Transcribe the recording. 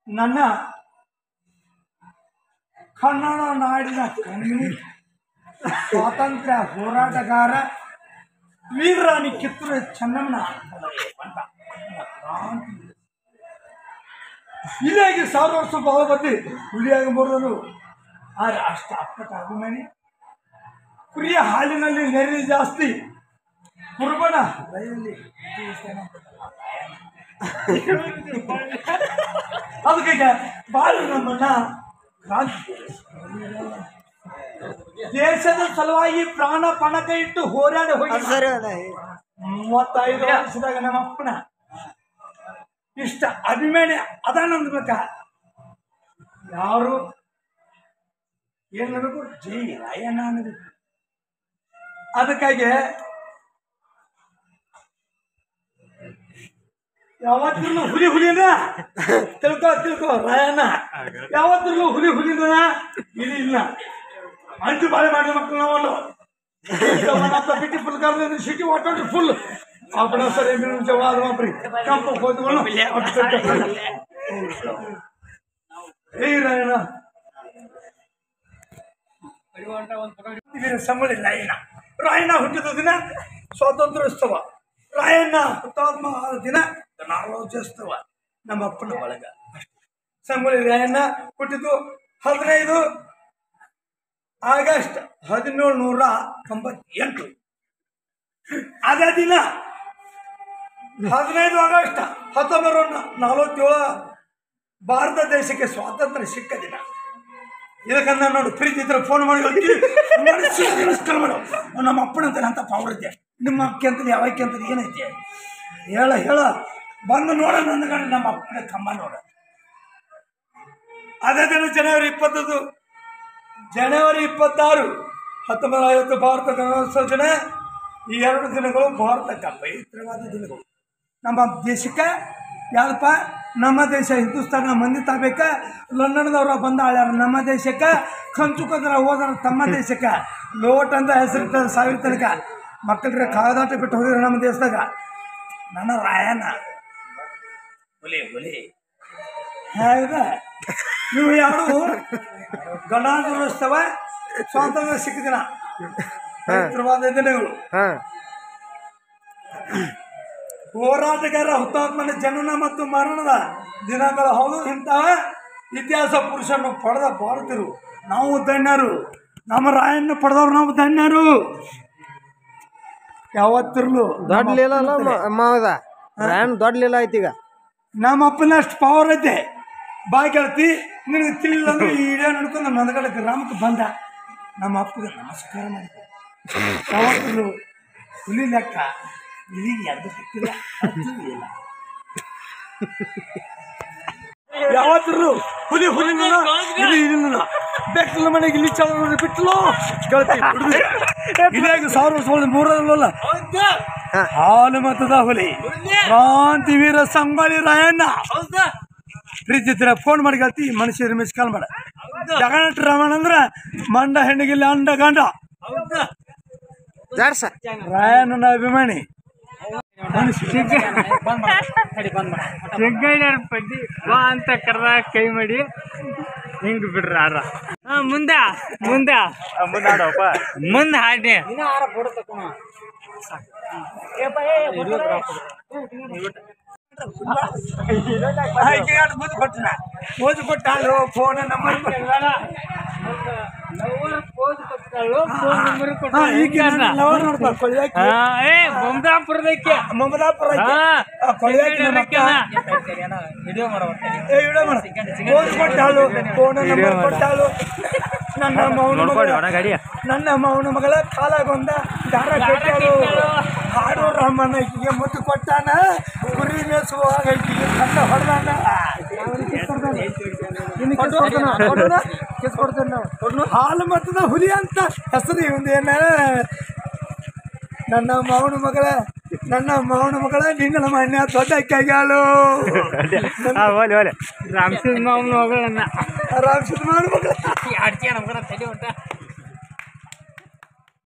ನನ್ನ ಕನ್ನಡ ನಾಡಿನ ಕಣ್ಣಿ ಸ್ವಾತಂತ್ರ್ಯ ಹೋರಾಟಗಾರ ವೀರರಾಣಿ ಕಿತ್ತೂರು ಚೆನ್ನಮ್ಮನ ಬಂಟ. ಕ್ರಾಂತಿ. ಇದಾಗಿ ಸಾವಿರ ವರ್ಷ ಬಹುಮತಿ ಹುಲಿಯಾಗಿ ಬರೋದು ಆದರೆ ಅಷ್ಟು ಅಪ್ಪಟ ಅಭಿಮಾನಿ ಕುರಿಯ ಹಾಲಿನಲ್ಲಿ ನೆರೆ ಜಾಸ್ತಿ ಕುರ್ಬನ ರೈಲಲ್ಲಿ ಅದಕ್ಕೆ ಬಾಳು ನಮ್ಮನ್ನ ಕ್ರಾಂತಿ ದೇಶದ ಸಲುವಾಗಿ ಪ್ರಾಣ ಪಣಕ ಇಟ್ಟು ಹೋರಾಡಿ ಹೋಗಿ ಸರಿ ಅದ ಮೂವತ್ತೈದು ವರ್ಷದಾಗ ನಮ್ಮ ಅಪ್ಪನ ಇಷ್ಟ ಅಭಿಮಾನಿ ಅದಾನಂದ್ಬೇಕ ಯಾರು ಏನಬೇಕು ಜೈ ರಾಯಣ್ಣ ಅನ್ನಬೇಕು ಅದಕ್ಕಾಗಿ ಯಾವತ್ತಿರ್ಲು ಹುಲಿ ಹುಲಿನ ತಿಳ್ಕೊ ತಿಳ್ಕೊ ರಾಯಣ್ಣ ಯಾವತ್ತಿರ್ಲು ಹುಲಿ ಹುಲಿನ ಇದು ಇಲ್ಲ ಅಂಟು ಬಾಳೆ ಮಾಡಿದ ಮಕ್ಕಳು ನಾವಲ್ಲ ಬಿಟ್ಟು ಫುಲ್ ಕರೆದ್ರೆ ಸಿಟಿ ವಾಟರ್ ಫುಲ್ आपण सर जवाब वापरी काम होत ಏ ರಾಯಣ್ಣ ಸಂಗೊಳ್ಳಿ ರಾಯಣ್ಣ ರಾಯಣ್ಣ ಹುಟ್ಟಿದ ದಿನ ಸ್ವಾತಂತ್ರ್ಯೋತ್ಸವ ರಾಯಣ್ಣ ಹುತಾತ್ಮ ಆದ ದಿನ ಗಣರಾಜ್ಯೋತ್ಸವ ನಮ್ಮ ಅಪ್ಪನ ಬಳಗ ಅಷ್ಟೇ ಸಂಗೊಳ್ಳಿ ರಾಯಣ್ಣ ಹುಟ್ಟಿದ್ದು ಹದಿನೈದು ಆಗಸ್ಟ್ ಹದಿನೇಳು ನೂರ ತೊಂಬತ್ತೆಂಟು ಅದೇ ದಿನ ಹದಿನೈದು ಆಗಸ್ಟ್ ಹತ್ತೊಂಬತ್ತು ನಲವತ್ತೇಳು ಭಾರತ ದೇಶಕ್ಕೆ ಸ್ವಾತಂತ್ರ್ಯ ಸಿಕ್ಕ ದಿನ ಇದಕ್ಕಂದ ನೋಡು ಪ್ರೀತಿ ಇದ್ರೆ ಫೋನ್ ಮಾಡಿ ಹೇಳ್ತೀವಿ. ಮನಸ್ಸು ನಮಸ್ಕಾರ ಮಾಡು ನಮ್ಮ ಅಪ್ಪನಂತ ಅಂತ ಪವರ್ ಐತೆ ನಿಮ್ಮ ಅಕ್ಕಿ ಅಂತಲಿ ಯಾವ ಅಕ್ಕಿ ಅಂತಲಿ ಏನೈತೆ ಹೇಳ ಹೇಳ ಬಂದು ನೋಡ ನನ್ನ ಗಂಡ ನಮ್ಮ ಅಪ್ಪನ ಕಂಬ ನೋಡ ಅದೇ ದಿನ ಜನವರಿ ಇಪ್ಪತ್ತದು ಜನವರಿ ಇಪ್ಪತ್ತಾರು ಹತ್ತೊಂಬತ್ತು ಐವತ್ತು ಭಾರತ ಗಣರಾಜ್ಯೋತ್ಸವ ದಿನ ಈ ಎರಡು ದಿನಗಳು ಭಾರತಕ್ಕೆ ಪವಿತ್ರವಾದ ದಿನಗಳು ನಮ್ಮ ದೇಶಕ್ಕೆ ಯಾರಪ್ಪ ನಮ್ಮ ದೇಶ ಹಿಂದೂಸ್ತಾನ ಮಂದಿ ತಾಬೇಕ ಲಂಡನ್ದವ್ರ ಬಂದ ಆಳ್ಯಾರ ನಮ್ಮ ದೇಶಕ್ಕೆ ಕಂಚುಕದ್ರ ಹೋದ್ರ ತಮ್ಮ ದೇಶಕ್ಕೆ ಲೋಟ್ ಅಂತ ಹೆಸರಿರ್ತದೆ ಸಾವಿರ ತನಕ ಮಕ್ಕಳಿಗೆ ಕಾಗದಾಟ ಬಿಟ್ಟು ಹೋಗಿದ್ರು ನಮ್ಮ ದೇಶದಾಗ ನನ್ನ ರಾಯಣ್ಣ ಹುಲಿ ಹುಲಿ ಹೌದಾ ಇವು ಎರಡು ಗಣರಾಜ್ಯೋತ್ಸವ ಸ್ವಾತಂತ್ರ್ಯ ಸಿಕ್ಕ ದಿನ ಪವಿತ್ರವಾದ ದಿನಗಳು ಹಾ ಹೋರಾಟಗಾರ ಹುತಾತ್ಮನ ಜನನ ಮತ್ತು ಮರಣದ ದಿನಗಳು ಹೌದು ಇಂತಹ ಇತಿಹಾಸ ಪುರುಷನ್ನು ಪಡೆದ ಭಾರತೀಯರು ನಾವು ಧನ್ಯರು ನಮ್ಮ ರಾಯಣ್ಣ ಪಡೆದವ್ರು ನಾವು ಧನ್ಯರು ಯಾವತ್ತಿರ್ಲು ದೊಡ್ಡ ಲೀಲ ಅಲ್ಲ ಮ- ಮಾವದ ರಾಯಣ್ಣ ದೊಡ್ಡ ಲೀಲ ಐತಿ ಈಗ ನಮ್ಮ ಅಪ್ಪನ ಅಷ್ಟು ಪವರ್ ಐತೆ ಬಾ ಕೇಳ್ತಿ ನಿನಗೆ ತಿಳಿಲ್ಲ ಅಂದ್ರೆ ಈ ಇಡೀ ನಡ್ಕೊಂಡು ನಂದಗಡ ಗ್ರಾಮಕ್ಕೆ ಬಂದ ನಮ್ಮ ಅಪ್ಪಗೆ ನಮಸ್ಕಾರ ಮಾಡಿದೆ ಯಾವತ್ತಿರ್ಲು ಹುಲಿ ಲೆಕ್ಕ ಇಲ್ಲಿಗೆ ಎರಡು ಸಿಕ್ಕಿಲ್ಲ ಅದು ಇಲ್ಲ ಯಾವತ್ತಿರ್ಲು ಹುಲಿ ಹುಲಿ ಇಲ್ಲಿ ಇಲ್ಲ ಬೆಕ್ಕಲ ಮನೆಗೆ ಇಲ್ಲಿ ಚಲ ಬಿಟ್ಟಲು ಗೆಳತಿ ಇದಾಗಿ ಸಾವಿರ ವರ್ಷ ಮೂರಲ್ಲ ಹಾಲು ಮತದ ಹುಲಿ ಕ್ರಾಂತಿ ವೀರ ಸಂಗೊಳ್ಳಿ ರಾಯಣ್ಣ ಪ್ರೀತಿ ಇದ್ರೆ ಫೋನ್ ಮಾಡಿ ಗೆಳತಿ ಮನುಷ್ಯರ ಮಿಸ್ ಕಾಲ್ ಮಾಡ ಜಗನ್ನಾಥ ರಾಮಣ್ಣ ಅಂದ್ರ ಮಂಡ ಹೆಣ್ಣಿಗಿಲ್ಲ ಅಂಡ ಗಂಡ ಜಾಡ್ಸ ರಾಯಣ್ಣನ ಅಭಿಮಾನಿ ಜಗ್ಗಯ್ಯರ ಪಡ್ಡಿ ವಾ ಅಂತ ಕರ್ದ ಕೈ ಮಾಡಿ ಹಿಂಗ್ ಬಿಡ್ರ ಆರ ಹಾ ಮುಂದ ಮುಂದ ಮುಂದ ಹಾಡಿ ಮುದ್ದು ಕೊಟ್ಟನ ಮುದ್ದು ಕೊಟ್ಟಾಳು ಫೋನ್ ನಂಬರ್ ಈಗ ಲವರ್ ನೋಡ್ತಾ ಕೊಳ್ಯಾಕಿ ಏ ಬೊಮ್ದಾಪುರದಕ್ಕೆ ಮಮದಾಪುರ ಐತಿ. ಹಾ. ಆ, ಕೊಳ್ಯಾಕಿ ನಮ್ಮ ಅಕ್ಕ. ವಿಡಿಯೋ ಮಾಡೋ ಏ, ವಿಡಿಯೋ ಮಾಡು. ಫೋನ್ ಕೊಟ್ಟಾಳು ಫೋನ್ ನಂಬರ್ ಕೊಟ್ಟಾಳು ನನ್ನ ಮೌನ ಮಗಳ ಗಾಡಿಯ ನನ್ನ ಮೌನ ಮಗಳ ಕಾಲಾಗೊಂದ ದಾರ ಕಟ್ಟಾಳು ಹಾಡು ರಾಮಣ್ಣ ಈಕಿಗೆ ಮುದ್ದು ಕೊಟ್ಟಾನ ಕುರಿ ಮೇಸುವಾಗ ಈಕಿಗೆ ಕಣ್ಣ ಹೊಡೆದಾನ ಹಾಲು ಮತ್ತದ ಹುಲಿ ಅಂತ ಹೆಸರು ಇವಂದೇನ ನನ್ನ ಮೌನ ಮಗಳ ನನ್ನ ಮೌನ ಮಗಳ ನಿಂಗಲ ಮಣ್ಣ ದೊಡ್ಡ ಅಕ್ಕಾಗ್ಯಾಳು ಓಲೆ ಓಲೆ ರಾಮಸಿಂಹ ಮಾವನ ಮಗಳನ್ನ ರಾಮಚಂದ್ರ ಮೌನ ಮಗಳ ಅಡ್ಕೆ ನಮ್ಗರ ತಲೆ ಹೊಂಟ